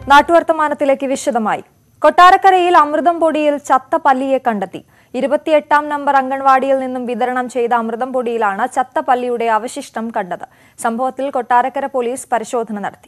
നാട്ടുവർത്തമാനത്തിലേക്ക് വിശദമായി കൊട്ടാരക്കരയിൽ അമൃതം പൊടിയിൽ ചത്ത പല്ലിയെ കണ്ടെത്തി ഇരുപത്തിയെട്ടാം നമ്പർ അംഗൻവാടിയിൽ നിന്നും വിതരണം ചെയ്ത അമൃതം പൊടിയിലാണ് ചത്ത പല്ലിയുടെ അവശിഷ്ടം കണ്ടത് സംഭവത്തിൽ കൊട്ടാരക്കര പോലീസ് പരിശോധന നടത്തി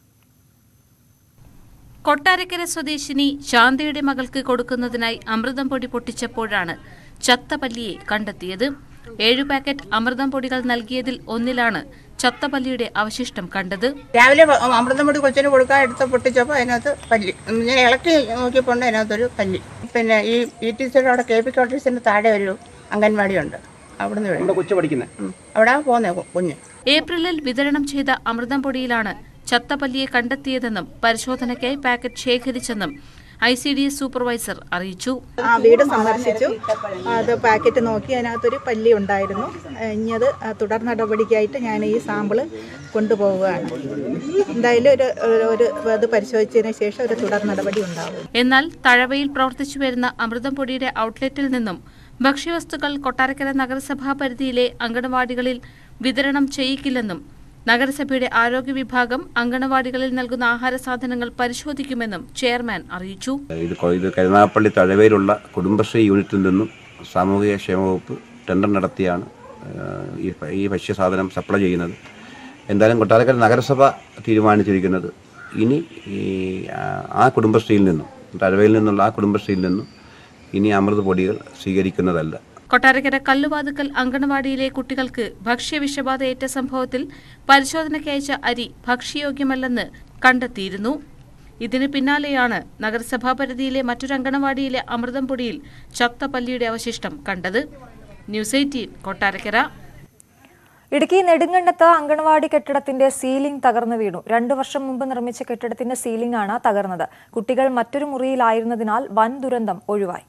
കൊട്ടാരക്കര സ്വദേശിനി ശാന്തയുടെ മകൾക്ക് കൊടുക്കുന്നതിനായി അമൃതം പൊടി പൊട്ടിച്ചപ്പോഴാണ് ചത്ത പല്ലിയെ കണ്ടെത്തിയത് ഏഴു പാക്കറ്റ് അമൃതം പൊടികൾ നൽകിയതിൽ ഒന്നിലാണ് ചത്ത പല്ലിയുടെ അവശിഷ്ടം കണ്ടത് രാവിലെ വ- അമൃതം പൊടി കൊച്ചിന് കൊടുക്കാൻ എടുത്ത് പൊട്ടിച്ചപ്പോൾ അതിനകത്ത് പല്ലി ഞാൻ ഇളക്കി നോക്കിയപ്പോൾ ഉണ്ട് അതിനകത്തൊരു പല്ലി പിന്നെ ഈ ഇ ടി സിയുടെ അവിടെ കെ പി ക്വാർട്ടേഴ്സിൻ്റെ താഴെ ഒരു അംഗൻവാടിയുണ്ട് അവിടുന്ന് വരും കൊച്ചു പഠിക്കുന്നത് അവിടെ പോന്നേ കുഞ്ഞ് ഏപ്രിലിൽ വിതരണം ചെയ്ത അമൃതം പൊടിയിലാണ് ചത്ത പല്ലിയെ കണ്ടെത്തിയതെന്നും പരിശോധനയ്ക്കായി പാക്കറ്റ് ശേഖരിച്ചെന്നും I C D S supervisor അറിയിച്ചു ആ വീട് സന്ദർശിച്ചു അത് പാക്കറ്റ് നോക്കി അതിനകത്തൊരു പല്ലി ഉണ്ടായിരുന്നു ഇനി അത് തുടർ നടപടിക്കായിട്ട് ഞാൻ ഈ സാമ്പിള് കൊണ്ടുപോവുകയാണ് എന്തായാലും ഒരു ഒരു- ഒരു അത് പരിശോധിച്ചതിന് ശേഷം ഒരു തുടർ നടപടി ഉണ്ടാവും എന്നാൽ തഴവയിൽ പ്രവർത്തിച്ചു വരുന്ന അമൃതം പൊടിയുടെ ഔട്ട്ലെറ്റിൽ നിന്നും ഭക്ഷ്യവസ്തുക്കൾ കൊട്ടാരക്കര നഗരസഭാ പരിധിയിലെ അങ്കണവാടികളിൽ വിതരണം ചെയ്യിക്കില്ലെന്നും നഗരസഭയുടെ ആരോഗ്യ വിഭാഗം അങ്കണവാടികളിൽ നൽകുന്ന ആഹാര സാധനങ്ങൾ പരിശോധിക്കുമെന്നും ചെയർമാൻ അറിയിച്ചു ഇത് കൊ- ഇത് കരുനാഗപ്പള്ളി തഴവയിലുള്ള കുടുംബശ്രീ യൂണിറ്റിൽ നിന്നും സാമൂഹിക ക്ഷേമ വകുപ്പ് ടെൻഡർ നടത്തിയാണ് ആ, ഈ ഭ- ഈ ഭക്ഷ്യസാധനം സപ്ലൈ ചെയ്യുന്നത് എന്തായാലും കൊട്ടാരക്കര നഗരസഭ തീരുമാനിച്ചിരിക്കുന്നത് ഇനി ഈ ആ, ആ കുടുംബശ്രീയിൽ നിന്നും തഴവയിൽ നിന്നുള്ള ആ കുടുംബശ്രീയിൽ നിന്നും ഇനി അമൃത പൊടികൾ സ്വീകരിക്കുന്നതല്ല കൊട്ടാരക്കര കല്ലുവാതുക്കൽ അങ്കണവാടിയിലെ കുട്ടികൾക്ക് ഭക്ഷ്യവിഷബാധയേറ്റ സംഭവത്തിൽ പരിശോധനയ്ക്ക് അയച്ച അരി ഭക്ഷ്യയോഗ്യമല്ലെന്ന് കണ്ടെത്തിയിരുന്നു ഇതിന് പിന്നാലെയാണ് നഗരസഭാ പരിധിയിലെ മറ്റൊരു അങ്കണവാടിയിലെ അമൃതം പൊടിയിൽ ചത്ത പല്ലിയുടെ അവശിഷ്ടം കണ്ടത് ന്യൂസ് എയ്റ്റീൻ കൊട്ടാരക്കര ഇടുക്കി നെടുങ്കണ്ടത്ത് അങ്കണവാടി കെട്ടിടത്തിന്റെ സീലിംഗ് തകർന്നു വീണു രണ്ടു വർഷം മുമ്പ് നിർമ്മിച്ച കെട്ടിടത്തിന്റെ സീലിംഗ് ആണ് തകർന്നത് കുട്ടികൾ മറ്റൊരു മുറിയിലായിരുന്നതിനാൽ വൻ ദുരന്തം ഒഴിവായി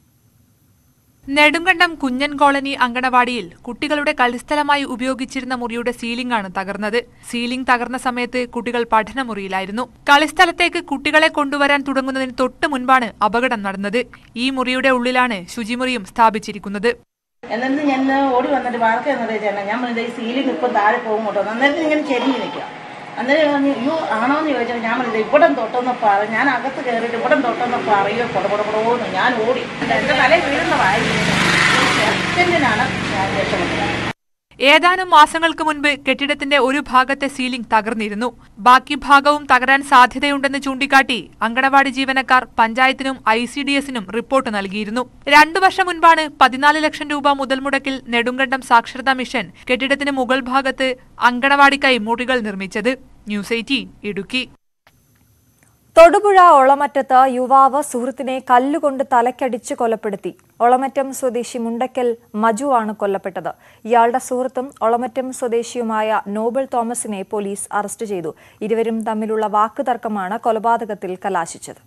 നെടുങ്കണ്ടം കുഞ്ഞൻ കോളനി അങ്കണവാടിയിൽ കുട്ടികളുടെ കളിസ്ഥലമായി ഉപയോഗിച്ചിരുന്ന മുറിയുടെ സീലിംഗ് ആണ് തകർന്നത് സീലിംഗ് തകർന്ന സമയത്ത് കുട്ടികൾ പഠനമുറിയിലായിരുന്നു കളിസ്ഥലത്തേക്ക് കുട്ടികളെ കൊണ്ടുവരാൻ തുടങ്ങുന്നതിന് തൊട്ട് മുൻപാണ് അപകടം നടന്നത് ഈ മുറിയുടെ ഉള്ളിലാണ് ശുചിമുറിയും സ്ഥാപിച്ചിരിക്കുന്നത് എന്നിട്ട് ഞാൻ ഓടി വന്നിട്ട് വാർക്ക എന്നിട്ട് ചേട്ടാ ഞാൻ പറഞ്ഞത് ഈ സീലിംഗ് ഇപ്പം താഴെ പോകും കേട്ടോ അന്നേരത്തിന് ഇങ്ങനെ ചെരിഞ്ഞ് നിൽക്കുക അന്നേരം പറഞ്ഞു അയ്യോ ആണോ എന്ന് ചോദിച്ചാൽ ഞാൻ പറഞ്ഞത് ഇവിടം തൊട്ടെന്ന് പറ ഞാൻ അകത്ത് കയറിയിട്ട് ഇവിടം തൊട്ടെന്ന് പറയുക പൊടപൊടപൊടോന്ന് ഞാൻ ഓടി എൻ്റെ തലയിൽ വീഴുന്നതായി സെക്കൻഡിനാണ് ഞാൻ രക്ഷപ്പെട്ടത് ഏതാനും മാസങ്ങൾക്ക് മുൻപ് കെട്ടിടത്തിന്റെ ഒരു ഭാഗത്തെ സീലിംഗ് തകർന്നിരുന്നു ബാക്കി ഭാഗവും തകരാൻ സാധ്യതയുണ്ടെന്ന് ചൂണ്ടിക്കാട്ടി അങ്കണവാടി ജീവനക്കാർ പഞ്ചായത്തിനും ഐ സി ഡി എസിനും റിപ്പോർട്ട് നൽകിയിരുന്നു രണ്ടു വർഷം മുൻപാണ് പതിനാല് ലക്ഷം രൂപ മുതൽ മുടക്കിൽ നെടുങ്കണ്ടം സാക്ഷരതാ മിഷൻ കെട്ടിടത്തിന് മുകൾ ഭാഗത്ത് അങ്കണവാടിക്കായി മുറികൾ നിർമ്മിച്ചത് ന്യൂസ് എയ്റ്റീൻ ഇടുക്കി തൊടുപുഴ ഒളമറ്റത്ത് യുവാവ് സുഹൃത്തിനെ കല്ലുകൊണ്ട് തലക്കടിച്ച് കൊലപ്പെടുത്തി ഒളമറ്റം സ്വദേശി മുണ്ടക്കൽ മജു ആണ് കൊല്ലപ്പെട്ടത് ഇയാളുടെ സുഹൃത്തും ഒളമറ്റം സ്വദേശിയുമായ നോബൽ തോമസിനെ പോലീസ് അറസ്റ്റ് ചെയ്തു ഇരുവരും തമ്മിലുള്ള വാക്കുതർക്കമാണ് കൊലപാതകത്തിൽ കലാശിച്ചത്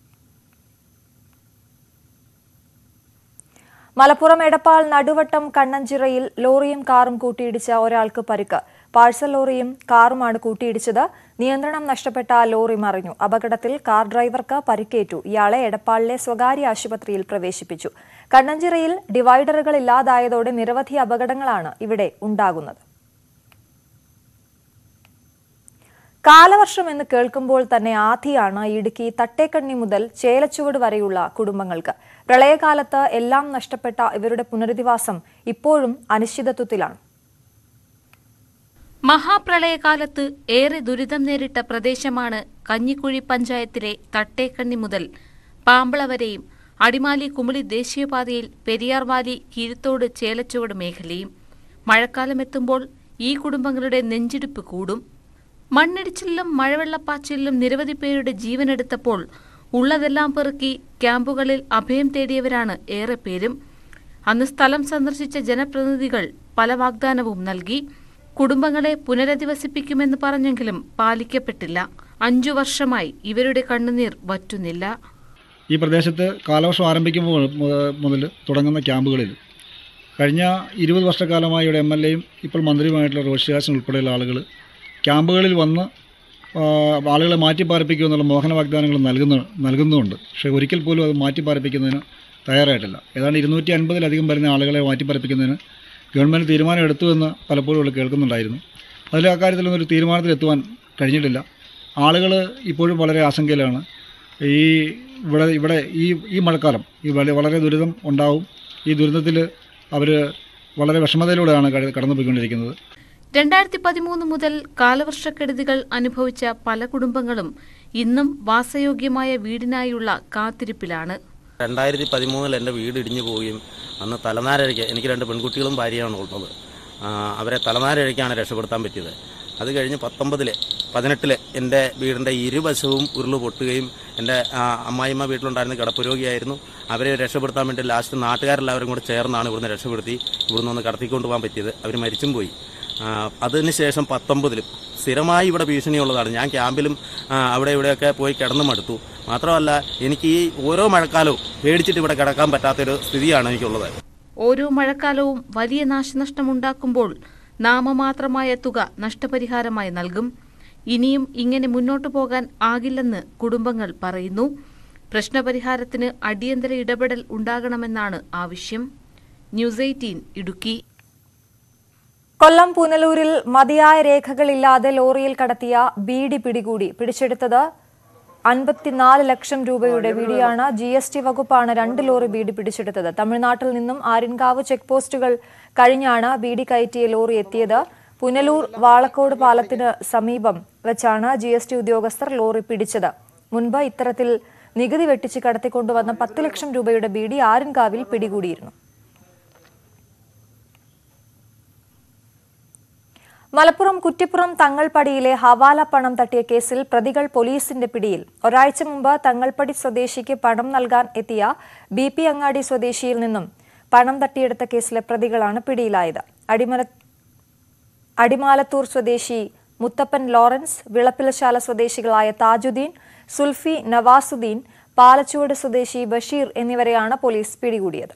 മലപ്പുറം എടപ്പാൾ നടുവട്ടം കണ്ണഞ്ചിറയിൽ ലോറിയും കാറും കൂട്ടിയിടിച്ച ഒരാൾക്ക് പരിക്ക് പാഴ്സൽ ലോറിയും കാറുമാണ് കൂട്ടിയിടിച്ചത് നിയന്ത്രണം നഷ്ടപ്പെട്ട ലോറി മറിഞ്ഞു അപകടത്തിൽ കാർ ഡ്രൈവർക്ക് പരിക്കേറ്റു ഇയാളെ എടപ്പാളിലെ സ്വകാര്യ ആശുപത്രിയിൽ പ്രവേശിപ്പിച്ചു കണ്ണഞ്ചിറയിൽ ഡിവൈഡറുകൾ ഇല്ലാതായതോടെ നിരവധി അപകടങ്ങളാണ് ഇവിടെ ഉണ്ടാകുന്നത് കാലവർഷം എന്ന് കേൾക്കുമ്പോൾ തന്നെ ആധിയാണ് ഇടുക്കി തട്ടേക്കണ്ണി മുതൽ ചേലച്ചുവട് വരെയുള്ള കുടുംബങ്ങൾക്ക് പ്രളയകാലത്ത് എല്ലാം നഷ്ടപ്പെട്ട ഇവരുടെ പുനരധിവാസം ഇപ്പോഴും അനിശ്ചിതത്വത്തിലാണ് മഹാപ്രളയകാലത്ത് ഏറെ ദുരിതം നേരിട്ട പ്രദേശമാണ് കഞ്ഞിക്കുഴി പഞ്ചായത്തിലെ തട്ടേക്കണ്ണി മുതൽ പാമ്പള വരെയും അടിമാലി കുമിളി ദേശീയപാതയിൽ പെരിയാർവാലി കീഴ്ത്തോട് ചേലച്ചുവട് മേഖലയും മഴക്കാലമെത്തുമ്പോൾ ഈ കുടുംബങ്ങളുടെ നെഞ്ചിടിപ്പ് കൂടും മണ്ണിടിച്ചിലിലും മഴവെള്ളപ്പാച്ചിലിലും നിരവധി പേരുടെ ജീവനെടുത്തപ്പോൾ ഉള്ളതെല്ലാം പെറുക്കി ക്യാമ്പുകളിൽ അഭയം തേടിയവരാണ് ഏറെ പേരും അന്ന് സ്ഥലം സന്ദർശിച്ച ജനപ്രതിനിധികൾ പല വാഗ്ദാനവും നൽകി കുടുംബങ്ങളെ പുനരധിവസിപ്പിക്കുമെന്ന് പറഞ്ഞെങ്കിലും പാലിക്കപ്പെട്ടില്ല അഞ്ചു വർഷമായി ഇവരുടെ കണ്ണുനീർ വറ്റുന്നില്ല ഈ പ്രദേശത്ത് കാലവർഷം ആരംഭിക്കുമ്പോൾ മു- മുതൽ തുടങ്ങുന്ന ക്യാമ്പുകളിൽ കഴിഞ്ഞ ഇരുപത് വർഷക്കാലമായി ഇവിടെ എം എൽ എയും ഇപ്പോൾ മന്ത്രിയുമായിട്ടുള്ള റോഷിയാസൻ ഉൾപ്പെടെയുള്ള ആളുകൾ ക്യാമ്പുകളിൽ വന്ന് ആ, ആളുകളെ മാറ്റിപ്പാർപ്പിക്കുക എന്നുള്ള മോഹന വാഗ്ദാനങ്ങൾ നൽകുന്നു നൽകുന്നുമുണ്ട് പക്ഷേ ഒരിക്കൽ പോലും അത് മാറ്റിപ്പാർപ്പിക്കുന്നതിന് തയ്യാറായിട്ടില്ല ഏതാണ്ട് ഇരുന്നൂറ്റി അൻപതിലധികം വരുന്ന ആളുകളെ മാറ്റിപ്പാർപ്പിക്കുന്നതിന് ഗവൺമെൻറ് തീരുമാനം എടുത്തു എന്ന് പലപ്പോഴും ഇവിടെ കേൾക്കുന്നുണ്ടായിരുന്നു അതിൽ അക്കാര്യത്തിലൊന്നും ഒരു തീരുമാനത്തിലെത്തുവാൻ കഴിഞ്ഞിട്ടില്ല ആളുകൾ ഇപ്പോഴും വളരെ ആശങ്കയിലാണ് ഈ ഇവിടെ ഇവിടെ ഈ ഈ മഴക്കാലം ഈ വളരെ വളരെ ദുരിതം ഉണ്ടാവും ഈ ദുരിതത്തിൽ അവർ വളരെ വിഷമതയിലൂടെയാണ് കട- കടന്നുപോയിക്കൊണ്ടിരിക്കുന്നത് രണ്ടായിരത്തി പതിമൂന്ന് മുതൽ കാലവർഷക്കെടുതികൾ അനുഭവിച്ച പല കുടുംബങ്ങളും ഇന്നും വാസയോഗ്യമായ വീടിനായുള്ള കാത്തിരിപ്പിലാണ് രണ്ടായിരത്തി പതിമൂന്നിൽ എൻ്റെ വീട് ഇടിഞ്ഞു പോവുകയും അന്ന് തലനാരഴയ്ക്ക് എനിക്ക് രണ്ട് പെൺകുട്ടികളും ഭാര്യയാണ് ഉള്ളത് ആ, അവരെ തലനാരഴയ്ക്കാണ് രക്ഷപ്പെടുത്താൻ പറ്റിയത് അത് കഴിഞ്ഞ് പത്തൊമ്പതിൽ പതിനെട്ടിൽ എൻ്റെ വീടിൻ്റെ ഇരുവശവും ഉരുള് പൊട്ടുകയും എൻ്റെ ആ, അമ്മായിമ്മ വീട്ടിലുണ്ടായിരുന്ന കിടപ്പുരോഗിയായിരുന്നു അവരെ രക്ഷപ്പെടുത്താൻ വേണ്ടി ലാസ്റ്റ് നാട്ടുകാരെല്ലാവരും കൂടെ ചേർന്നാണ് ഇവിടുന്ന് രക്ഷപ്പെടുത്തി ഇവിടുന്ന് ഒന്ന് കടത്തിക്കൊണ്ട് പോകാൻ പറ്റിയത് അവർ മരിച്ചും പോയി ആ, അതിനുശേഷം പത്തൊമ്പതിലും സ്ഥിരമായി ഇവിടെ ഭീഷണിയുള്ളതാണ് ഞാൻ ക്യാമ്പിലും ആ, അവിടെ ഇവിടെയൊക്കെ പോയി കിടന്നു മടുത്തു മാത്രമല്ല എനിക്ക് ഈ ഓരോ മഴക്കാലവും പേടിച്ചിട്ട് ഇവിടെ കിടക്കാൻ പറ്റാത്തൊരു സ്ഥിതിയാണ് എനിക്കുള്ളത് ഓരോ മഴക്കാലവും വലിയ നാശനഷ്ടമുണ്ടാക്കുമ്പോൾ നാമമാത്രമായ തുക നഷ്ടപരിഹാരമായി നൽകും ഇനിയും ഇങ്ങനെ മുന്നോട്ടു പോകാൻ ആകില്ലെന്ന് കുടുംബങ്ങൾ പറയുന്നു പ്രശ്നപരിഹാരത്തിന് അടിയന്തര ഇടപെടൽ ഉണ്ടാകണമെന്നാണ് ആവശ്യം ന്യൂസ് എയ്റ്റീൻ ഇടുക്കി കൊല്ലം പുനലൂരിൽ മതിയായ രേഖകളില്ലാതെ ലോറിയിൽ കടത്തിയ ബീഡി പിടികൂടി പിടിച്ചെടുത്തത് അൻപത്തിനാല് ലക്ഷം രൂപയുടെ ബീഡിയാണ് ജി എസ് ടി വകുപ്പാണ് രണ്ട് ലോറി ബീഡി പിടിച്ചെടുത്തത് തമിഴ്നാട്ടിൽ നിന്നും ആര്യൻകാവ് ചെക്ക് പോസ്റ്റുകൾ കഴിഞ്ഞാണ് ബീഡി കയറ്റിയ ലോറി എത്തിയത് പുനലൂർ വാളക്കോട് പാലത്തിന് സമീപം വെച്ചാണ് ജി എസ് ടി ഉദ്യോഗസ്ഥർ ലോറി പിടിച്ചത് മുൻപ് ഇത്തരത്തിൽ നികുതി വെട്ടിച്ച് കടത്തിക്കൊണ്ടുവന്ന പത്ത് ലക്ഷം രൂപയുടെ ബീഡി ആര്യൻകാവിൽ പിടികൂടിയിരുന്നു മലപ്പുറം കുറ്റിപ്പുറം തങ്ങൾപടിയിലെ ഹവാല പണം തട്ടിയ കേസിൽ പ്രതികൾ പോലീസിന്റെ പിടിയിൽ ഒരാഴ്ച മുമ്പ് തങ്ങൾപടി സ്വദേശിക്ക് പണം നൽകാൻ എത്തിയ ബി പി അങ്ങാടി സ്വദേശിയിൽ നിന്നും പണം തട്ടിയെടുത്ത കേസിലെ പ്രതികളാണ് പിടിയിലായത് അടിമല അടിമാലത്തൂർ സ്വദേശി മുത്തപ്പൻ ലോറൻസ് വിളപ്പിലശാല സ്വദേശികളായ താജുദ്ദീൻ സുൽഫി നവാസുദ്ദീൻ പാലച്ചുവട് സ്വദേശി ബഷീർ എന്നിവരെയാണ് പോലീസ് പിടികൂടിയത്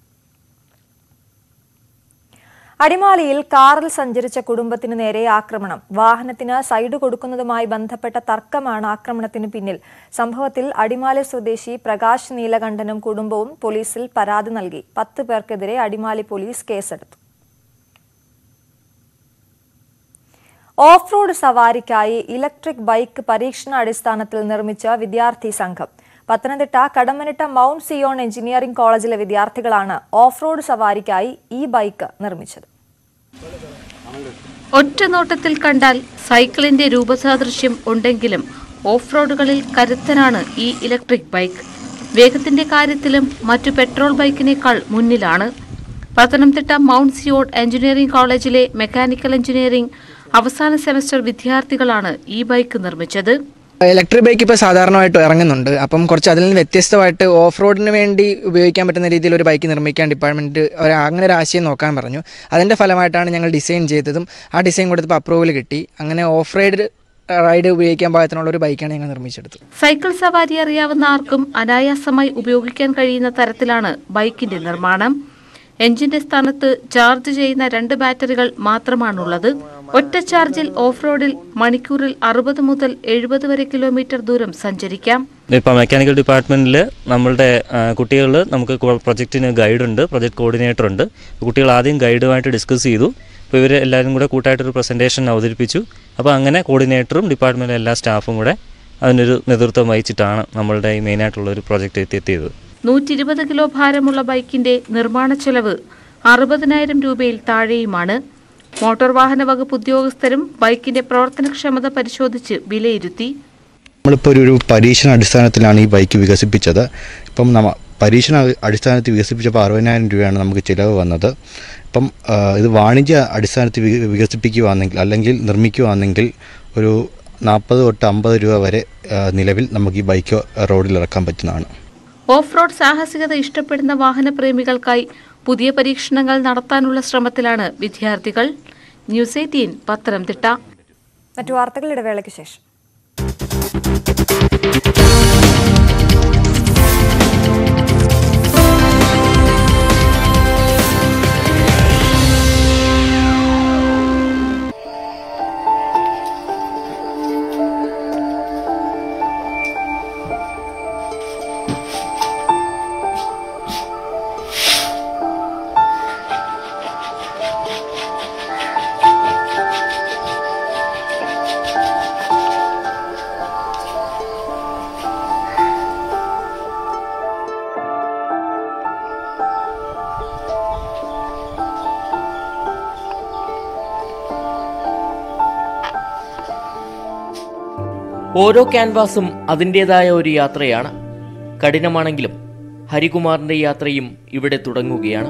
അടിമാലിയിൽ കാറിൽ സഞ്ചരിച്ച കുടുംബത്തിന് നേരെ ആക്രമണം വാഹനത്തിന് സൈഡ് കൊടുക്കുന്നതുമായി ബന്ധപ്പെട്ട തർക്കമാണ് ആക്രമണത്തിന് പിന്നിൽ സംഭവത്തിൽ അടിമാലി സ്വദേശി പ്രകാശ് നീലകണ്ഠനും കുടുംബവും പോലീസിൽ പരാതി നൽകി പത്ത് പേർക്കെതിരെ അടിമാലി പോലീസ് കേസെടുത്തു ഓഫ് റോഡ് സവാരിക്കായി ഇലക്ട്രിക് ബൈക്ക് പരീക്ഷണാടിസ്ഥാനത്തിൽ നിർമ്മിച്ച വിദ്യാർത്ഥി സംഘം Pathanamthitta Kadammanitta mount Zion engineering കോളേജിലെ വിദ്യാർത്ഥികളാണ് ഓഫ് റോഡ് സവാരിക്കായി ഈ ബൈക്ക് നിർമ്മിച്ചത് ഒറ്റ നോട്ടത്തിൽ കണ്ടാൽ സൈക്കിളിന്റെ രൂപസാദൃശ്യം ഉണ്ടെങ്കിലും ഓഫ് റോഡുകളിൽ കരുത്തനാണ് ഈ ഇലക്ട്രിക് ബൈക്ക് വേഗത്തിന്റെ കാര്യത്തിലും മറ്റു പെട്രോൾ ബൈക്കിനേക്കാൾ മുന്നിലാണ് പത്തനംതിട്ട മൗണ്ട് സിയോൺ എഞ്ചിനീയറിംഗ് കോളേജിലെ മെക്കാനിക്കൽ എഞ്ചിനീയറിംഗ് അവസാന സെമസ്റ്റർ വിദ്യാർത്ഥികളാണ് ഈ ബൈക്ക് നിർമ്മിച്ചത് ഇലക്ട്രിക് ബൈക്ക് ഇപ്പോൾ സാധാരണമായിട്ട് ഇറങ്ങുന്നുണ്ട് അപ്പം കുറച്ച് അതിൽ നിന്ന് വ്യത്യസ്തമായിട്ട് ഓഫ് റോഡിന് വേണ്ടി ഉപയോഗിക്കാൻ പറ്റുന്ന രീതിയിൽ ഒരു ബൈക്ക് നിർമ്മിക്കാൻ ഡിപ്പാർട്ട്മെൻറ്റ് ഒരു അങ്ങനെ ഒരു ആശയം നോക്കാൻ പറഞ്ഞു അതിൻ്റെ ഫലമായിട്ടാണ് ഞങ്ങൾ ഡിസൈൻ ചെയ്തതും ആ ഡിസൈൻ കൊടുത്തപ്പോൾ അപ്രൂവൽ കിട്ടി അങ്ങനെ ഓഫ് റൈഡ് റൈഡ് ഉപയോഗിക്കാൻ പാകത്തിനുള്ള ഒരു ബൈക്കാണ് ഞങ്ങൾ നിർമ്മിച്ചെടുത്തത് സൈക്കിൾ സവാരി അറിയാവുന്ന ആർക്കും അനായാസമായി ഉപയോഗിക്കാൻ കഴിയുന്ന തരത്തിലാണ് ബൈക്കിന്റെ നിർമ്മാണം എഞ്ചിന്റെ സ്ഥാനത്ത് ചാർജ് ചെയ്യുന്ന രണ്ട് ബാറ്ററികൾ മാത്രമാണുള്ളത് ഒറ്റ ചാർജിൽ ഓഫ് റോഡിൽ മണിക്കൂറിൽ അറുപത് മുതൽ എഴുപത് വരെ കിലോമീറ്റർ ദൂരം സഞ്ചരിക്കാം ഇപ്പോൾ മെക്കാനിക്കൽ ഡിപ്പാർട്ട്മെൻറ്റിൽ നമ്മളുടെ കുട്ടികൾ നമുക്ക് പ്രൊജക്റ്റിന് ഗൈഡുണ്ട് പ്രൊജക്ട് കോർഡിനേറ്റർ ഉണ്ട് കുട്ടികൾ ആദ്യം ഗൈഡുമായിട്ട് ഡിസ്കസ് ചെയ്തു അപ്പോൾ ഇവർ എല്ലാവരും കൂടെ കൂട്ടായിട്ടൊരു പ്രസൻറ്റേഷൻ അവതരിപ്പിച്ചു അപ്പോൾ അങ്ങനെ കോർഡിനേറ്ററും ഡിപ്പാർട്ട്മെൻറ്റിലെ എല്ലാ സ്റ്റാഫും കൂടെ അതിനൊരു നേതൃത്വം വഹിച്ചിട്ടാണ് നമ്മളുടെ ഈ മെയിനായിട്ടുള്ള ഒരു പ്രോജക്റ്റ് എത്തിയെത്തിയത് നൂറ്റി ഇരുപത് കിലോ ഭാരമുള്ള ബൈക്കിന്റെ നിർമ്മാണ ചെലവ് അറുപതിനായിരം രൂപയിൽ താഴെയുമാണ് മോട്ടോർ വാഹന വകുപ്പ് ഉദ്യോഗസ്ഥരും ബൈക്കിന്റെ പ്രവർത്തനക്ഷമത പരിശോധിച്ച് വിലയിരുത്തി നമ്മളിപ്പോൾ ഒരു ഒരു പരീക്ഷണ അടിസ്ഥാനത്തിലാണ് ഈ ബൈക്ക് വികസിപ്പിച്ചത് ഇപ്പം നമ്മ പരീക്ഷണ അടിസ്ഥാനത്തിൽ വികസിപ്പിച്ചപ്പോൾ അറുപതിനായിരം രൂപയാണ് നമുക്ക് ചിലവ് വന്നത് ഇപ്പം ആ, ഇത് വാണിജ്യ അടിസ്ഥാനത്തിൽ വി- വികസിപ്പിക്കുകയാണെങ്കിൽ അല്ലെങ്കിൽ നിർമ്മിക്കുകയാണെങ്കിൽ ഒരു നാൽപ്പത് തൊട്ട് അമ്പത് രൂപ വരെ ആ, നിലവിൽ നമുക്ക് ഈ ബൈക്ക് റോഡിൽ ഇറക്കാൻ പറ്റുന്നതാണ് ഓഫ് റോഡ് സാഹസികത ഇഷ്ടപ്പെടുന്ന വാഹനപ്രേമികൾക്കായി പുതിയ പരീക്ഷണങ്ങൾ നടത്താനുള്ള ശ്രമത്തിലാണ് വിദ്യാർത്ഥികൾ ന്യൂസ് എയ്റ്റീൻ പത്തനംതിട്ട മറ്റു വാർത്തകൾ ഇടവേളയ്ക്ക് ശേഷം ഓരോ ക്യാൻവാസും അതിൻ്റെതായ ഒരു യാത്രയാണ് കഠിനമാണെങ്കിലും ഹരികുമാറിന്റെ യാത്രയും ഇവിടെ തുടങ്ങുകയാണ്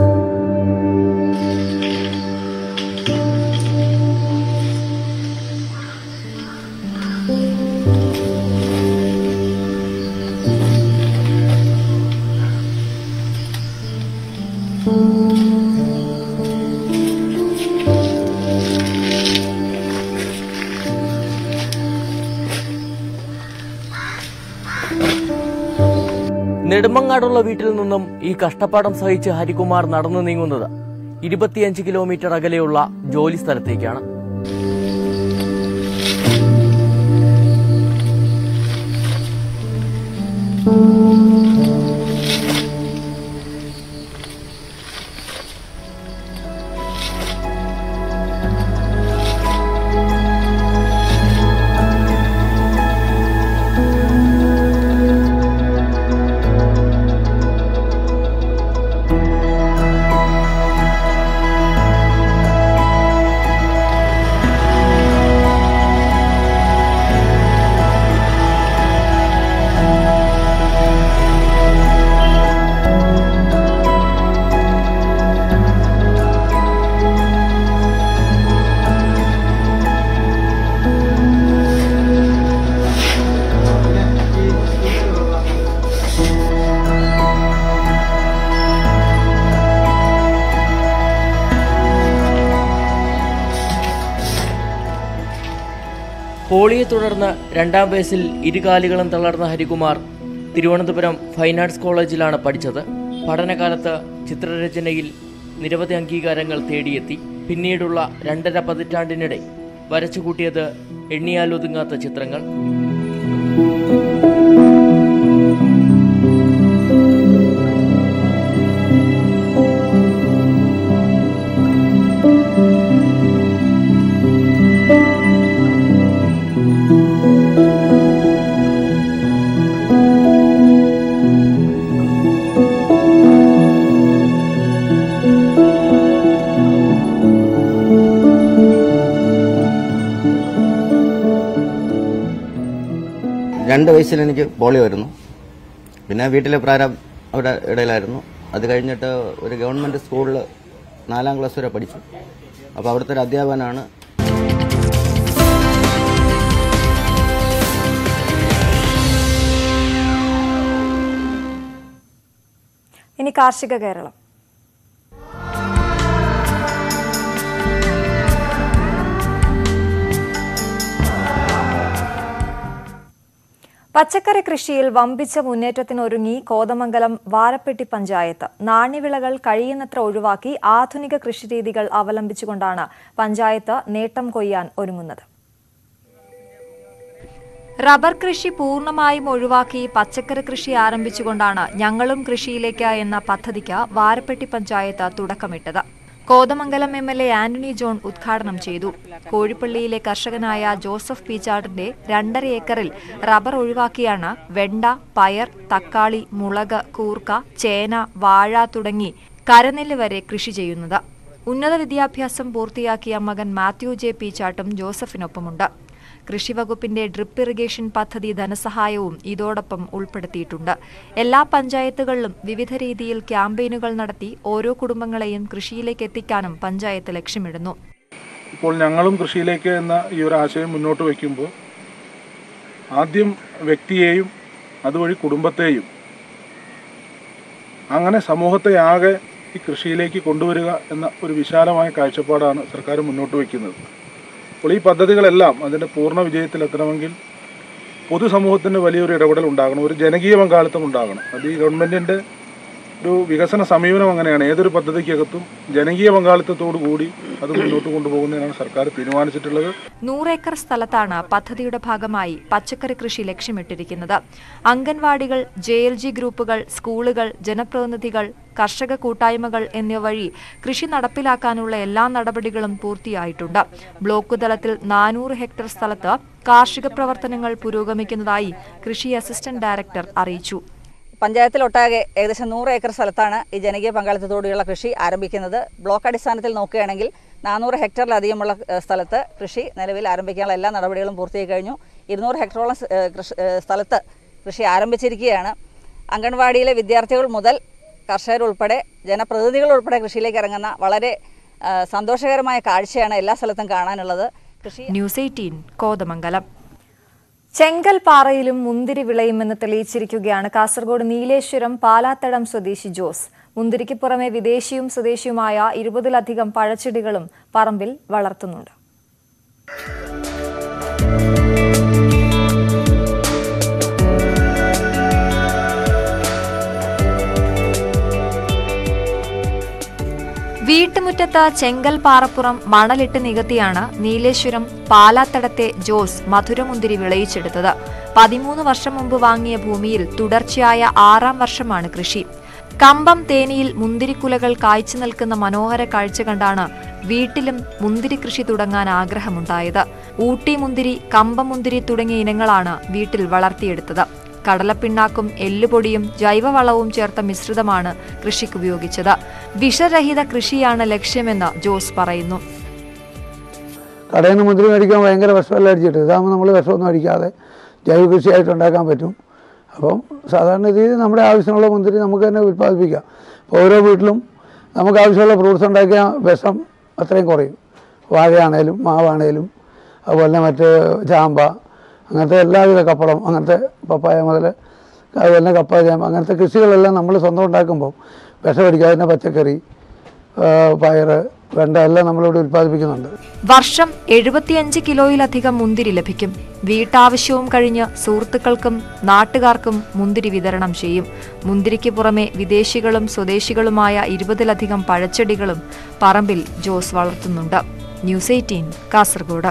നെടുമങ്ങാടുള്ള വീട്ടിൽ നിന്നും ഈ കഷ്ടപ്പാടം സഹിച്ച് ഹരികുമാർ നടന്നു നീങ്ങുന്നത് ഇരുപത്തിയഞ്ച് കിലോമീറ്റർ അകലെയുള്ള ജോലി സ്ഥലത്തേക്കാണ് പോളിയെ തുടർന്ന് രണ്ടാം വയസ്സിൽ ഇരുകാലികളും തളർന്ന ഹരികുമാർ തിരുവനന്തപുരം ഫൈൻ ആർട്സ് കോളേജിലാണ് പഠിച്ചത് പഠനകാലത്ത് ചിത്രരചനയിൽ നിരവധി അംഗീകാരങ്ങൾ തേടിയെത്തി പിന്നീടുള്ള രണ്ടര പതിറ്റാണ്ടിനിടെ വരച്ചുകൂട്ടിയത് എണ്ണിയാലൊതുങ്ങാത്ത ചിത്രങ്ങൾ രണ്ട് വയസ്സിൽ എനിക്ക് പോളിയോ വരുന്നു പിന്നെ വീട്ടിലെ പ്രാരം അവിടെ ഇടയിലായിരുന്നു അത് കഴിഞ്ഞിട്ട് ഒരു ഗവൺമെൻറ് സ്കൂളിൽ നാലാം ക്ലാസ് വരെ പഠിച്ചു അപ്പോൾ അവിടുത്തെ ഒരു അധ്യാപകനാണ് ഇനി കാർഷിക കേരളം പച്ചക്കറി കൃഷിയിൽ വമ്പിച്ച മുന്നേറ്റത്തിനൊരുങ്ങി കോതമംഗലം വാരപ്പെട്ടി പഞ്ചായത്ത് നാണ്യവിളകൾ കഴിയുന്നത്ര ഒഴിവാക്കി ആധുനിക കൃഷിരീതികൾ അവലംബിച്ചുകൊണ്ടാണ് പഞ്ചായത്ത് നേട്ടം കൊയ്യാൻ ഒരുങ്ങുന്നത് റബ്ബർ കൃഷി പൂർണ്ണമായും ഒഴിവാക്കി പച്ചക്കറി കൃഷി ആരംഭിച്ചുകൊണ്ടാണ് ഞങ്ങളും കൃഷിയിലേക്ക് എന്ന പദ്ധതിക്ക് വാരപ്പെട്ടി പഞ്ചായത്ത് തുടക്കമിട്ടത് Kothamangalam M L A Antony John ഉദ്ഘാടനം ചെയ്തു കോഴിപ്പള്ളിയിലെ കർഷകനായ ജോസഫ് പീച്ചാടിന്റെ രണ്ടര ഏക്കറിൽ റബ്ബർ ഒഴിവാക്കിയാണ് വെണ്ട പയർ തക്കാളി മുളക് കൂർക്ക ചേന വാഴ തുടങ്ങി കരനെല്ല് വരെ കൃഷി ചെയ്യുന്നത് ഉന്നത വിദ്യാഭ്യാസം പൂർത്തിയാക്കിയ മകൻ മാത്യു ജെ പീച്ചാട്ടും ജോസഫിനൊപ്പമുണ്ട് കൃഷിവകുപ്പിന്റെ ഡ്രിപ്പ് ഇറിഗേഷൻ പദ്ധതി ധനസഹായവും ഇതോടൊപ്പം ഉൾപ്പെടുത്തിയിട്ടുണ്ട് എല്ലാ പഞ്ചായത്തുകളിലും വിവിധ രീതിയിൽ ക്യാമ്പയിനുകൾ നടത്തി ഓരോ കുടുംബങ്ങളെയും കൃഷിയിലേക്ക് എത്തിക്കാനും പഞ്ചായത്ത് ലക്ഷ്യമിടുന്നു ഇപ്പോൾ ഞങ്ങളും കൃഷിയിലേക്ക് എന്ന ഈ ഒരു ആശയം മുന്നോട്ട് വയ്ക്കുമ്പോൾ ആദ്യം വ്യക്തിയെയും അതുവഴി കുടുംബത്തെയും അങ്ങനെ സമൂഹത്തെ ആകെ ഈ കൃഷിയിലേക്ക് കൊണ്ടുവരിക എന്ന ഒരു വിശാലമായ കാഴ്ചപ്പാടാണ് സർക്കാർ മുന്നോട്ട് വയ്ക്കുന്നത് അപ്പോൾ ഈ പദ്ധതികളെല്ലാം അതിൻ്റെ പൂർണ്ണ വിജയത്തിലെത്തണമെങ്കിൽ പൊതുസമൂഹത്തിൻ്റെ വലിയൊരു ഇടപെടൽ ഉണ്ടാകണം ഒരു ജനകീയ പങ്കാളിത്തം ഉണ്ടാകണം അത് ഈ ഗവൺമെൻറ്റിൻ്റെ ഒരു വികസന സമീപനം അങ്ങനെയാണ് ഏതൊരു പദ്ധതിക്കകത്തും ജനകീയ പങ്കാളിത്തത്തോടു കൂടി അത് മുന്നോട്ട് കൊണ്ടുപോകുന്നതിനാണ് സർക്കാർ തീരുമാനിച്ചിട്ടുള്ളത് നൂറേക്കർ സ്ഥലത്താണ് പദ്ധതിയുടെ ഭാഗമായി പച്ചക്കറി കൃഷി ലക്ഷ്യമിട്ടിരിക്കുന്നത് അംഗൻവാടികൾ ജെ എൽ ജി ഗ്രൂപ്പുകൾ സ്കൂളുകൾ ജനപ്രതിനിധികൾ കർഷക കൂട്ടായ്മകൾ എന്നിവ വഴി കൃഷി നടപ്പിലാക്കാനുള്ള എല്ലാ നടപടികളും പൂർത്തിയായിട്ടുണ്ട് ബ്ലോക്ക് തലത്തിൽ നാനൂറ് ഹെക്ടർ സ്ഥലത്ത് കാർഷിക പ്രവർത്തനങ്ങൾ പുരോഗമിക്കുന്നതായി കൃഷി അസിസ്റ്റന്റ് ഡയറക്ടർ അറിയിച്ചു പഞ്ചായത്തിലൊട്ടാകെ ഏകദേശം നൂറ് ഏക്കർ സ്ഥലത്താണ് ഈ ജനകീയ പങ്കാളിത്തത്തോടെയുള്ള കൃഷി ആരംഭിക്കുന്നത് ബ്ലോക്ക് അടിസ്ഥാനത്തിൽ നോക്കുകയാണെങ്കിൽ നാനൂറ് ഹെക്ടറിലധികമുള്ള ഏഹ്, സ്ഥലത്ത് കൃഷി നിലവിൽ ആരംഭിക്കാനുള്ള എല്ലാ നടപടികളും പൂർത്തിയായി കഴിഞ്ഞു ഇരുന്നൂറ് ഹെക്ടറോളം സ്- ഏഹ് കൃഷി ഏഹ് സ്ഥലത്ത് കൃഷി ആരംഭിച്ചിരിക്കുകയാണ് അംഗൻവാടിയിലെ വിദ്യാർത്ഥികൾ മുതൽ കർഷകരുൾപ്പെടെ ജനപ്രതിനിധികൾ ഉൾപ്പെടെ കൃഷിയിലേക്ക് ഇറങ്ങുന്ന വളരെ ആ, സന്തോഷകരമായ കാഴ്ചയാണ് എല്ലാ സ്ഥലത്തും കാണാനുള്ളത് കൃഷി ന്യൂസ് എയ്റ്റീൻ കോതമംഗലം ചെങ്കൽപ്പാറയിലും മുന്തിരി വിളയുമെന്ന് തെളിയിച്ചിരിക്കുകയാണ് കാസർഗോഡ് നീലേശ്വരം പാലാത്തടം സ്വദേശി ജോസ് മുന്തിരിക്ക് പുറമെ വിദേശിയും സ്വദേശിയുമായ ഇരുപതിലധികം പഴച്ചെടികളും പറമ്പിൽ വളർത്തുന്നുണ്ട് വീട്ടുമുറ്റത്ത് ചെങ്കൽ പാറപ്പുറം മണലിട്ട് നികത്തിയാണ് നീലേശ്വരം പാലാത്തടത്തെ ജോസ് മധുരമുന്തിരി വിളയിച്ചെടുത്തത് പതിമൂന്ന് വർഷം മുമ്പ് വാങ്ങിയ ഭൂമിയിൽ തുടർച്ചയായ ആറാം വർഷമാണ് കൃഷി കമ്പം തേനിയിൽ മുന്തിരിക്കുലകൾ കായ്ച്ചു നിൽക്കുന്ന മനോഹര കാഴ്ച കണ്ടാണ് വീട്ടിലും മുന്തിരി കൃഷി തുടങ്ങാൻ ആഗ്രഹമുണ്ടായത് ഊട്ടി മുന്തിരി കമ്പം മുന്തിരി തുടങ്ങിയ ഇനങ്ങളാണ് വീട്ടിൽ വളർത്തിയെടുത്തത് കടലപ്പിണ്ണാക്കും എല്ലുപൊടിയും ജൈവവളവും ചേർത്ത മിശ്രിതമാണ് കൃഷിക്ക് ഉപയോഗിച്ചത് വിഷരഹിത കൃഷിയാണ് ലക്ഷ്യമെന്ന് ജോസ് പറയുന്നു കടയിൽ നിന്ന് മുന്തിരി മേടിക്കാൻ ഭയങ്കര വിഷമെല്ലാം അടിച്ചിട്ട് ഇതാകുമ്പോൾ നമ്മൾ വിഷമൊന്നും അടിക്കാതെ ജൈവ കൃഷിയായിട്ട് ഉണ്ടാക്കാൻ പറ്റും അപ്പം സാധാരണ രീതിയിൽ നമ്മുടെ ആവശ്യമുള്ള മുന്തിരി നമുക്ക് തന്നെ ഉൽപ്പാദിപ്പിക്കാം അപ്പോൾ ഓരോ വീട്ടിലും നമുക്ക് ആവശ്യമുള്ള ഫ്രൂട്ട്സ് ഉണ്ടാക്കിയ വിഷം അത്രയും കുറയും വാഴയാണേലും മാവാണേലും അതുപോലെ തന്നെ മറ്റ് ചാമ്പ അങ്ങനത്തെ എല്ലാവിധ കപ്പളം അങ്ങനത്തെ പപ്പായ മുതൽ അതുപോലെ തന്നെ കപ്പ ചേമ്പ് അങ്ങനത്തെ കൃഷികളെല്ലാം നമ്മൾ സ്വന്തം ഉണ്ടാക്കുമ്പോൾ വിഷമടിക്കാതെ തന്നെ പച്ചക്കറി ആ, പയറ് വെണ്ട എല്ലാം നമ്മളിവിടെ ഉൽപ്പാദിപ്പിക്കുന്നുണ്ട് വർഷം എഴുപത്തിയഞ്ച് കിലോയിലധികം മുന്തിരി ലഭിക്കും വീട്ടാവശ്യവും കഴിഞ്ഞ് സുഹൃത്തുക്കൾക്കും നാട്ടുകാർക്കും മുന്തിരി വിതരണം ചെയ്യും മുന്തിരിക്ക് പുറമെ വിദേശികളും സ്വദേശികളുമായ ഇരുപതിലധികം പഴച്ചെടികളും പറമ്പിൽ ജോസ് വളർത്തുന്നുണ്ട് ന്യൂസ് എയ്റ്റീൻ കാസർഗോഡ്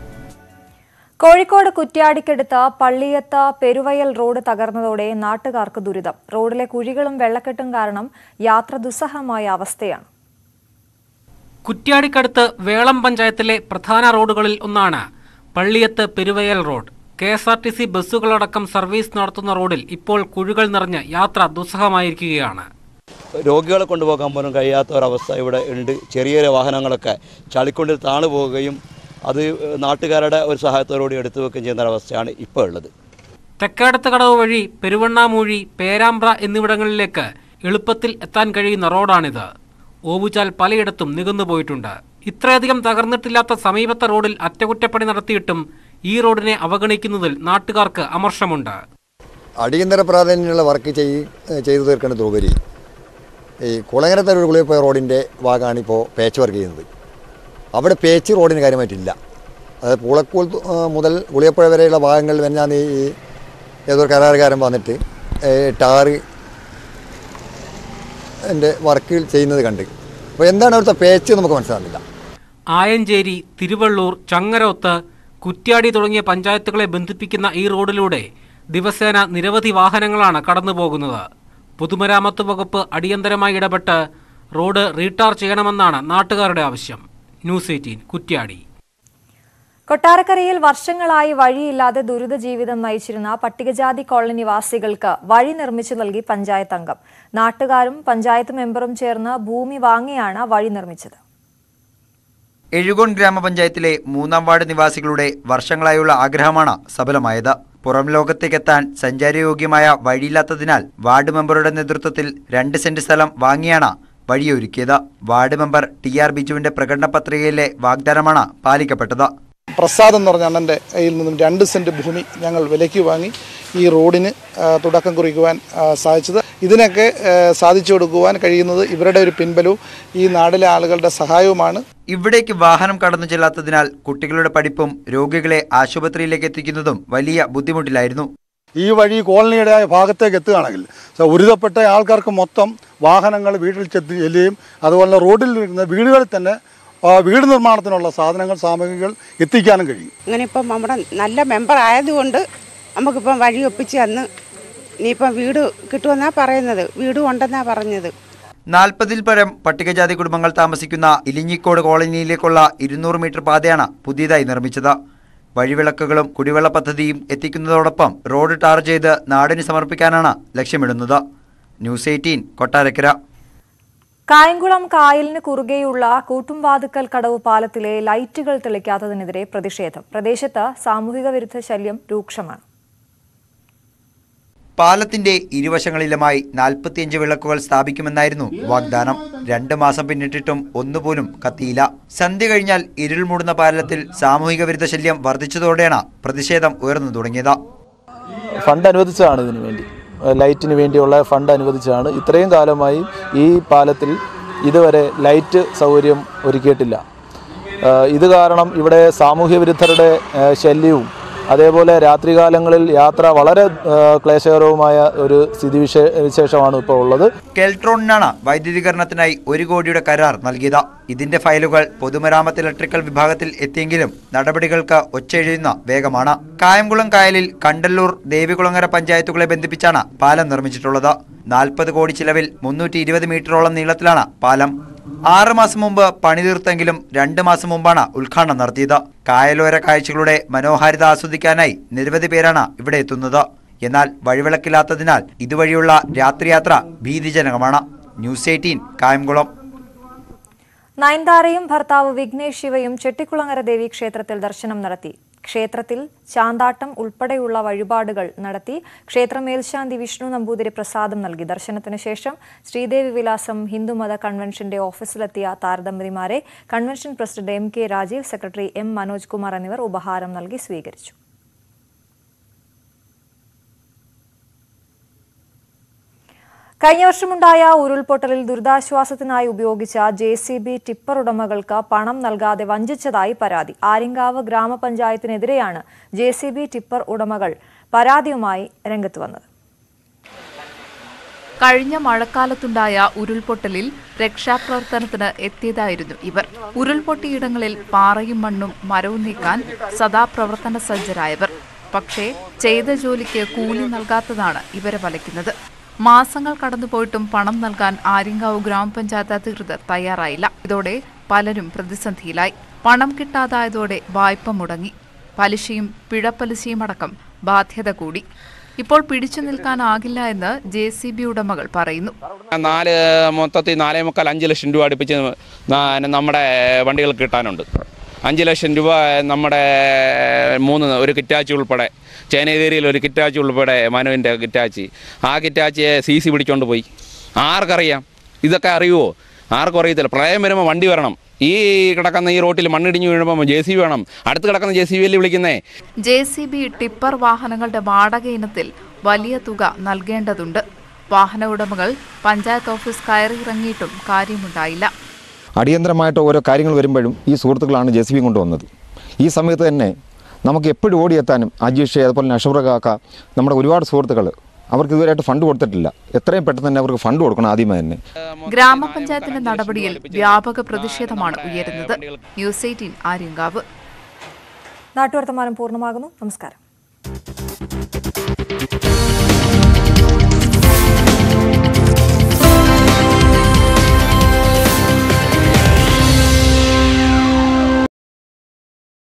കോഴിക്കോട് കുറ്റ്യാടിക്കടുത്ത് പള്ളിയത്ത് പെരുവയൽ റോഡ് തകർന്നതോടെ നാട്ടുകാർക്ക് ദുരിതം റോഡിലെ കുഴികളും വെള്ളക്കെട്ടും കാരണം യാത്ര ദുസ്സഹമായ അവസ്ഥയാണ് കുറ്റ്യാടിക്കടുത്ത് വേളം പഞ്ചായത്തിലെ പ്രധാന റോഡുകളിൽ ഒന്നാണ് Palliyath Peruvayal road K S R T C ബസ്സുകളടക്കം സർവീസ് നടത്തുന്ന റോഡിൽ ഇപ്പോൾ കുഴികൾ നിറഞ്ഞ് യാത്ര ദുസ്സഹമായിരിക്കുകയാണ് രോഗികളെ കൊണ്ടുപോകാൻ പോലും കഴിയാത്ത ഒരവസ്ഥ ഇവിടെ ഉണ്ട് ചെറിയ ചെറിയ വാഹനങ്ങളൊക്കെ ചളിക്കൊണ്ട് താണു പോവുകയും അത് നാട്ടുകാരുടെ ഒരു സഹായത്തോടുകൂടി എടുത്തു വെക്കുകയും ചെയ്യുന്ന ഒരവസ്ഥയാണ് ഇപ്പോൾ ഉള്ളത് തെക്കേടത്ത് കടവ് വഴി പെരുവണ്ണാമൂഴി പേരാമ്പ്ര എന്നിവിടങ്ങളിലേക്ക് എളുപ്പത്തിൽ എത്താൻ കഴിയുന്ന റോഡാണിത് ഓവുചാൽ പലയിടത്തും നികന്നുപോയിട്ടുണ്ട് ഇത്രയധികം തകർന്നിട്ടില്ലാത്ത സമീപത്തെ റോഡിൽ അറ്റകുറ്റപ്പണി നടത്തിയിട്ടും ഈ റോഡിനെ അവഗണിക്കുന്നതിൽ നാട്ടുകാർക്ക് അമർഷമുണ്ട് അടിയന്തര പ്രാധാന്യമുള്ള വർക്ക് ചെയ് ചെയ്തു തീർക്കേണ്ടതുപരി ഈ കുളങ്ങരത്തരൂർ കുളിയപ്പോയ റോഡിൻ്റെ ഭാഗമാണ് ഇപ്പോൾ പേച്ച് വർക്ക് ചെയ്യുന്നത് അവിടെ പേച്ച് റോഡിന് കാര്യമായിട്ടില്ല അതായത് പൂളക്കൂൾ തു- ആ, മുതൽ കുളിയപ്പുഴ വരെയുള്ള ഭാഗങ്ങളിൽ തന്നെ ഈ ഏതൊരു കരാറുകാരൻ വന്നിട്ട് ഏ, ടാറ് എൻ്റെ വർക്ക് ചെയ്യുന്നത് കണ്ട് അപ്പോൾ എന്താണ് അവിടുത്തെ പേച്ച് നമുക്ക് മനസ്സിലാകുന്നില്ല ആയഞ്ചേരി തിരുവള്ളൂർ ചങ്ങരോത്ത് കുറ്റ്യാടി തുടങ്ങിയ പഞ്ചായത്തുകളെ ബന്ധിപ്പിക്കുന്ന ഈ റോഡിലൂടെ ദിവസേന നിരവധി വാഹനങ്ങളാണ് കടന്നുപോകുന്നത് പൊതുമരാമത്ത് വകുപ്പ് അടിയന്തരമായി ഇടപെട്ട് റോഡ് റീടാർ ചെയ്യണമെന്നാണ് നാട്ടുകാരുടെ ആവശ്യം ന്യൂസ് എയ്റ്റീൻ കുറ്റ്യാടി കൊട്ടാരക്കരയിൽ വർഷങ്ങളായി വഴിയില്ലാതെ ദുരിത ജീവിതം നയിച്ചിരുന്ന പട്ടികജാതി കോളനി നിവാസികൾക്ക് വഴി നിർമ്മിച്ചു നൽകി പഞ്ചായത്ത് അംഗം നാട്ടുകാരും പഞ്ചായത്ത് മെമ്പറും ചേർന്ന് ഭൂമി വാങ്ങിയാണ് വഴി നിർമ്മിച്ചത് എഴുകോൺ ഗ്രാമപഞ്ചായത്തിലെ മൂന്നാം വാർഡ് നിവാസികളുടെ വർഷങ്ങളായുള്ള ആഗ്രഹമാണ് സഫലമായത് പുറം ലോകത്തേക്കെത്താൻ സഞ്ചാരയോഗ്യമായ വഴിയില്ലാത്തതിനാൽ വാർഡ് മെമ്പറുടെ നേതൃത്വത്തിൽ രണ്ട് സെന്റ് സ്ഥലം വാങ്ങിയാണ് വഴിയൊരുക്കിയത് വാർഡ് മെമ്പർ ടി ആർ ബിജുവിന്റെ പ്രകടന പത്രികയിലെ വാഗ്ദാനമാണ് പാലിക്കപ്പെട്ടത് പ്രസാദ് എന്ന് പറഞ്ഞ അണ്ണൻ്റെ കയ്യിൽ നിന്നും രണ്ട് സെൻറ്റ് ഭൂമി ഞങ്ങൾ വിലയ്ക്ക് വാങ്ങി ഈ റോഡിന് ആ, തുടക്കം കുറിക്കുവാൻ ആ, സാധിച്ചത് ഇതിനൊക്കെ ആ, സാധിച്ചു കൊടുക്കുവാൻ കഴിയുന്നത് ഇവരുടെ ഒരു പിൻബലവും ഈ നാട്ടിലെ ആളുകളുടെ സഹായവുമാണ് ഇവിടേക്ക് വാഹനം കടന്നു ചെല്ലാത്തതിനാൽ കുട്ടികളുടെ പഠിപ്പും രോഗികളെ ആശുപത്രിയിലേക്ക് എത്തിക്കുന്നതും വലിയ ബുദ്ധിമുട്ടിലായിരുന്നു ഈ വഴി കോളനിയുടെ ഭാഗത്തേക്ക് എത്തുകയാണെങ്കിൽ സോ ഉരുതപ്പെട്ട ആൾക്കാർക്ക് മൊത്തം വാഹനങ്ങൾ വീട്ടിൽ ചെത്തി ചെല്ലുകയും അതുപോലെ റോഡിൽ ഇരുന്ന വീടുകളിൽ തന്നെ ആ, വീട് നിർമ്മാണത്തിനുള്ള സാധനങ്ങൾ സാമഗ്രികൾ എത്തിക്കാനും കഴിയും അങ്ങനെ ഇപ്പം നമ്മുടെ നല്ല മെമ്പർ ആയതുകൊണ്ട് നമുക്കിപ്പം വഴി ഒപ്പിച്ച് തന്ന് ഇനിയിപ്പം വീട് കിട്ടുമെന്നാണ് പറയുന്നത് വീടും ഉണ്ടെന്നാണ് പറഞ്ഞത് നാൽപ്പതിൽ പരം പട്ടികജാതി കുടുംബങ്ങൾ താമസിക്കുന്ന ഇലിഞ്ഞിക്കോട് കോളനിയിലേക്കുള്ള ഇരുന്നൂറ് മീറ്റർ പാതയാണ് പുതിയതായി നിർമ്മിച്ചത് വഴിവിളക്കുകളും കുടിവെള്ള പദ്ധതിയും എത്തിക്കുന്നതോടൊപ്പം റോഡ് ടാർ ചെയ്ത് നാടിന് സമർപ്പിക്കാനാണ് ലക്ഷ്യമിടുന്നത് ന്യൂസ് എയ്റ്റീൻ കൊട്ടാരക്കര കായംകുളം കായലിന് കുറുകെയുള്ള കൂട്ടുംവാതുക്കൽ കടവ് പാലത്തിലെ ലൈറ്റുകൾ തെളിക്കാത്തതിനെതിരെ പ്രതിഷേധം പ്രദേശത്ത് സാമൂഹിക വിരുദ്ധ ശല്യം രൂക്ഷമാണ് പാലത്തിന്റെ ഇരുവശങ്ങളിലുമായി നാൽപ്പത്തിയഞ്ച് വിളക്കുകൾ സ്ഥാപിക്കുമെന്നായിരുന്നു വാഗ്ദാനം രണ്ട് മാസം പിന്നിട്ടിട്ടും ഒന്നുപോലും കത്തിയില്ല സന്ധ്യ കഴിഞ്ഞാൽ ഇരുൾ മൂടുന്ന പാലത്തിൽ സാമൂഹിക വിരുദ്ധ ശല്യം വർദ്ധിച്ചതോടെയാണ് പ്രതിഷേധം ഉയർന്നു തുടങ്ങിയത് ഫണ്ട് അനുവദിച്ചതാണ് ഇതിനു വേണ്ടി ലൈറ്റിന് വേണ്ടിയുള്ള ഫണ്ട് അനുവദിച്ചതാണ് ഇത്രയും കാലമായി ഈ പാലത്തിൽ ഇതുവരെ ലൈറ്റ് സൗകര്യം ഒരുക്കിയിട്ടില്ല ഏഹ് ഇത് കാരണം ഇവിടെ സാമൂഹ്യ വിരുദ്ധരുടെ ഏഹ് ശല്യവും അതേപോലെ രാത്രികാലങ്ങളിൽ യാത്ര വളരെ ഏഹ് ക്ലേശകരവുമായ ഒരു സ്ഥിതിവിശേ വിശേഷമാണ് ഇപ്പോൾ ഉള്ളത് കെൽട്രോണിനാണ് വൈദ്യുതീകരണത്തിനായി ഒരു കോടിയുടെ കരാർ നൽകിയത് ഇതിന്റെ ഫയലുകൾ പൊതുമരാമത്ത് ഇലക്ട്രിക്കൽ വിഭാഗത്തിൽ എത്തിയെങ്കിലും നടപടികൾക്ക് ഒച്ചെഴുതുന്ന വേഗമാണ് കായംകുളം കായലിൽ കണ്ടല്ലൂർ ദേവികുളങ്ങര പഞ്ചായത്തുകളെ ബന്ധിപ്പിച്ചാണ് പാലം നിർമ്മിച്ചിട്ടുള്ളത് നാൽപ്പത് കോടി ചിലവിൽ മുന്നൂറ്റി ഇരുപത് മീറ്ററോളം നീളത്തിലാണ് പാലം ആറ് മാസം മുമ്പ് പണി തീർത്തെങ്കിലും രണ്ട് മാസം മുമ്പാണ് ഉദ്ഘാടനം നടത്തിയത് കായലോര കാഴ്ചകളുടെ മനോഹാരിത ആസ്വദിക്കാനായി നിരവധി പേരാണ് ഇവിടെ എത്തുന്നത് എന്നാൽ വഴിവിളക്കില്ലാത്തതിനാൽ ഇതുവഴിയുള്ള രാത്രിയാത്ര ഭീതിജനകമാണ് ന്യൂസ് എയ്റ്റീൻ കായംകുളം നയൻതാരയും ഭർത്താവ് വിഘ്നേഷ് ശിവയും ചെട്ടിക്കുളങ്ങര ദേവി ക്ഷേത്രത്തിൽ ദർശനം നടത്തി ക്ഷേത്രത്തിൽ ചാന്താട്ടം ഉൾപ്പെടെയുള്ള വഴിപാടുകൾ നടത്തി ക്ഷേത്ര മേൽശാന്തി വിഷ്ണു നമ്പൂതിരി പ്രസാദം നൽകി ദർശനത്തിന് ശേഷം ശ്രീദേവി വിലാസം ഹിന്ദുമത കൺവെൻഷന്റെ ഓഫീസിലെത്തിയ താരദമ്പതിമാരെ convention president M K Rajeev secretary M Manoj Kumar എന്നിവർ ഉപഹാരം നൽകി സ്വീകരിച്ചു കഴിഞ്ഞ വർഷമുണ്ടായ ഉരുൾപൊട്ടലിൽ ദുരിതാശ്വാസത്തിനായി ഉപയോഗിച്ച ജെ സി ബി ടിപ്പർ ഉടമകൾക്ക് പണം നൽകാതെ വഞ്ചിച്ചതായി പരാതി ആര്യങ്കാവ് ഗ്രാമപഞ്ചായത്തിനെതിരെയാണ് ജെ സി ബി ടിപ്പർ ഉടമകൾ പരാതിയുമായി രംഗത്ത് വന്നത് കഴിഞ്ഞ മഴക്കാലത്തുണ്ടായ ഉരുൾപൊട്ടലിൽ രക്ഷാപ്രവർത്തനത്തിന് എത്തിയതായിരുന്നു ഇവർ ഉരുൾപൊട്ടിയിടങ്ങളിൽ പാറയും മണ്ണും മരവും നീക്കാൻ സദാ പ്രവർത്തന സജ്ജരായവർ പക്ഷേ ചെയ്ത ജോലിക്ക് കൂലി നൽകാത്തതാണ് ഇവരെ വലയ്ക്കുന്നത് മാസങ്ങൾ കടന്നുപോയിട്ടും പണം നൽകാൻ ആര്യങ്കാവ് ഗ്രാമപഞ്ചായത്ത് അധികൃതർ തയ്യാറായില്ല ഇതോടെ പലരും പ്രതിസന്ധിയിലായി പണം കിട്ടാതായതോടെ വായ്പ മുടങ്ങി പലിശയും പിഴപ്പലിശയും അടക്കം ബാധ്യത കൂടി ഇപ്പോൾ പിടിച്ചു നിൽക്കാനാകില്ല എന്ന് ജെ സി ബി ഉടമകൾ പറയുന്നു നാല് മൊത്തത്തിൽ നാലേ മുക്കാൽ അഞ്ച് ലക്ഷം രൂപ അടുപ്പിച്ച് നാ- നമ്മുടെ വണ്ടികൾക്ക് കിട്ടാനുണ്ട് അഞ്ച് ലക്ഷം രൂപ നമ്മുടെ മൂന്ന് ഒരു കിറ്റാച്ചി ഉൾപ്പെടെ ചേനേതേരിയിൽ ഒരു കിറ്റാച്ചി ഉൾപ്പെടെ മനുവിൻ്റെ കിറ്റാച്ചി ആ കിറ്റാച്ചിയെ സി സി പിടിച്ചോണ്ട് പോയി ആർക്കറിയാം ഇതൊക്കെ അറിയുമോ ആർക്കും അറിയത്തില്ല പ്രളയം വരുമ്പോൾ വണ്ടി വരണം ഈ കിടക്കുന്ന ഈ റോട്ടിൽ മണ്ണിടിഞ്ഞ് വീഴുമ്പോൾ ജെ സി ബി വേണം അടുത്ത് കിടക്കുന്ന ജെ സി ബി അല്ലേ വിളിക്കുന്നേ ജെ സി ബി ടിപ്പർ വാഹനങ്ങളുടെ വാടക ഇനത്തിൽ വലിയ തുക നൽകേണ്ടതുണ്ട് വാഹന ഉടമകൾ പഞ്ചായത്ത് ഓഫീസ് കയറിയിറങ്ങിയിട്ടും കാര്യമുണ്ടായില്ല അടിയന്തരമായിട്ട് ഓരോ കാര്യങ്ങൾ വരുമ്പോഴും ഈ സുഹൃത്തുക്കളാണ് ജെ സി ബി കൊണ്ടുവന്നത് ഈ സമയത്ത് തന്നെ നമുക്ക് എപ്പോഴും ഓടിയെത്താനും അജീഷ് അതുപോലെ തന്നെ അഷുറ കാക്ക നമ്മുടെ ഒരുപാട് സുഹൃത്തുക്കൾ അവർക്ക് ഇതുവരെയായിട്ട് ഫണ്ട് കൊടുത്തിട്ടില്ല എത്രയും പെട്ടെന്ന് തന്നെ അവർക്ക് ഫണ്ട് കൊടുക്കണം ആദ്യമേ തന്നെ ഗ്രാമപഞ്ചായത്തിന്റെ നടപടിയിൽ വ്യാപക പ്രതിഷേധമാണ് ഉയരുന്നത് ന്യൂസ് എയ്റ്റീൻ ആര്യങ്കാവ് നാട്ടുവർത്തമാനം പൂർണ്ണമാകുന്നു നമസ്കാരം